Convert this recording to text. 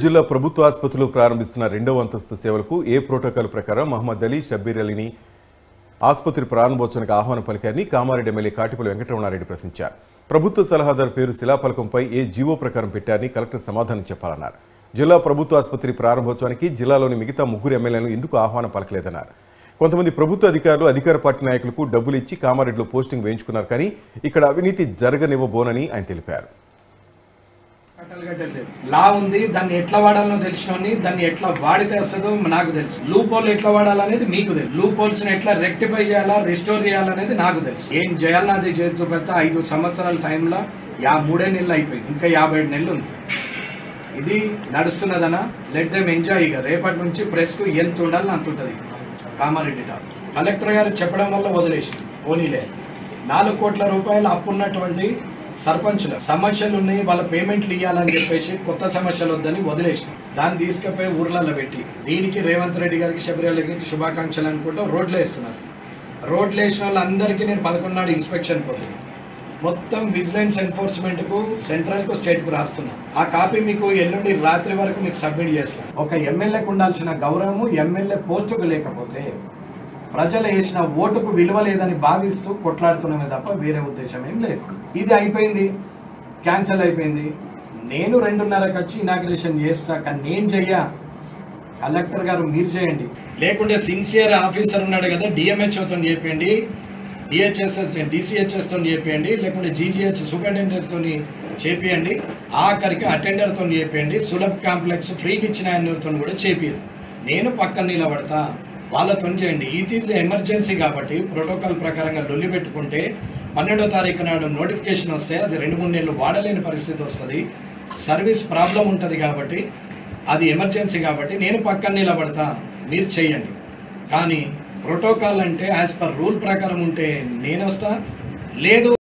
జిల్లా ప్రభుత్వ ఆసుపత్రులు ప్రారంభిస్తున్న రెండవ అంతస్తు సేవలకు ఏ ప్రోటోకాల్ ప్రకారం మహమ్మద్ అలీ షబ్బీర్ అలీని ఆసుపత్రి ప్రారంభోత్సవానికి ఆహ్వానం పలికారని కామారెడ్డి ఎమ్మెల్యే కాటిపల్లి వెంకటరమణారెడ్డి ప్రశ్నించారు ప్రభుత్వ సలహాదారు పేరు శిలాఫలకంపై ఏ జీవో ప్రకారం పెట్టారని కలెక్టర్ సమాధానం చెప్పాలన్నారు జిల్లా ప్రభుత్వ ఆసుపత్రి ప్రారంభోత్సవానికి జిల్లాలోని మిగతా ముగ్గురు ఎమ్మెల్యేలను ఎందుకు ఆహ్వానం పలకలేదన్నారు కొంతమంది ప్రభుత్వ అధికారులు అధికార పార్టీ నాయకులకు డబ్బులు ఇచ్చి కామారెడ్డిలో పోస్టింగ్ వేయించుకున్నారు కానీ ఇక్కడ అవినీతి జరగనివ్వబోనని ఆయన తెలిపారు కట్టలు కట్టలేదు లా ఉంది దాన్ని ఎట్లా వాడాలో తెలిసినోని దాన్ని ఎట్లా వాడితే వస్తుందో నాకు తెలుసు లూప్ హోల్ ఎట్లా వాడాలనేది మీకు తెలుసు లూప్ హోల్స్ ఎట్లా రెక్టిఫై చేయాలా రిస్టోర్ చేయాలనేది నాకు తెలుసు ఏం చేయాలన్నా అది చేస్తూ పెడితే ఐదు సంవత్సరాల టైంలో యా మూడే నెలలు అయిపోయింది ఇంకా యాభై ఏడు నెలలు ఉంది ఇది నడుస్తున్నదనా లెట్ దెమ్ ఎంజాయ్ ఇక రేపటి నుంచి ప్రెస్ కు ఎంత ఉండాలని అంత ఉంటుంది కామారెడ్డి టాప్ కలెక్టర్ గారు చెప్పడం వల్ల వదిలేసి పోనీలే నాలుగు కోట్ల రూపాయలు అప్పున్నటువంటి సర్పంచుల సమస్యలు ఉన్నాయి వాళ్ళ పేమెంట్లు ఇవ్వాలని చెప్పేసి కొత్త సమస్యలు వద్దని వదిలేసి దాన్ని తీసుకుపోయి ఊర్లలో పెట్టి దీనికి రేవంత్ రెడ్డి గారికి శబరిమల గారికి శుభాకాంక్షలు అనుకుంటూ రోడ్లు వేస్తున్నారు రోడ్లు వేసిన వాళ్ళందరికీ నేను పదకొండు నాడు ఇన్స్పెక్షన్ పోతుంది మొత్తం విజిలెన్స్ ఎన్ఫోర్స్మెంట్ కు సెంట్రల్ కు స్టేట్ కు రాస్తున్నా ఆ కాపీ మీకు ఎల్లుండి రాత్రి వరకు మీకు సబ్మిట్ చేస్తాను ఒక ఎమ్మెల్యేకు ఉండాల్సిన గౌరవము ఎమ్మెల్యే పోస్టుకు లేకపోతే ప్రజలు వేసిన ఓటుకు విలువ లేదని భావిస్తూ కొట్లాడుతున్నామే తప్ప వేరే ఉద్దేశం ఏం లేదు ఇది అయిపోయింది క్యాన్సిల్ అయిపోయింది నేను రెండున్నరకు వచ్చి ఇనాగ్రేషన్ చేస్తా కానీ నేను చెయ్యా కలెక్టర్ గారు మీరు చేయండి లేకుంటే సిన్సియర్ ఆఫీసర్ ఉన్నాడు కదా డిఎంహెచ్ఓతో చెప్పండి డిహెచ్ఎస్ డిసిహెచ్ఎస్ తో చేపియండి లేకుంటే జీజీహెచ్ సూపరింటెండెంట్ తో చేపియండి ఆఖరికి అటెండర్ తో చేపియండి సులభ్ కాంప్లెక్స్ ఫ్రీకి ఇచ్చిన ఆయనతో కూడా చేపియదు నేను పక్కన నిలబడతా వాళ్ళతో చేయండి ఇట్ ఈజ్ ఎమర్జెన్సీ కాబట్టి ప్రోటోకాల్ ప్రకారంగా లొల్లి పెట్టుకుంటే పన్నెండో తారీఖు నాడు నోటిఫికేషన్ వస్తే అది రెండు మూడు నెలలు వాడలేని పరిస్థితి వస్తుంది సర్వీస్ ప్రాబ్లం ఉంటుంది కాబట్టి అది ఎమర్జెన్సీ కాబట్టి నేను పక్కన నిలబడతా మీరు చెయ్యండి కానీ ప్రోటోకాల్ అంటే యాజ్ పర్ రూల్ ప్రకారం ఉంటే నేను వస్తా లేదు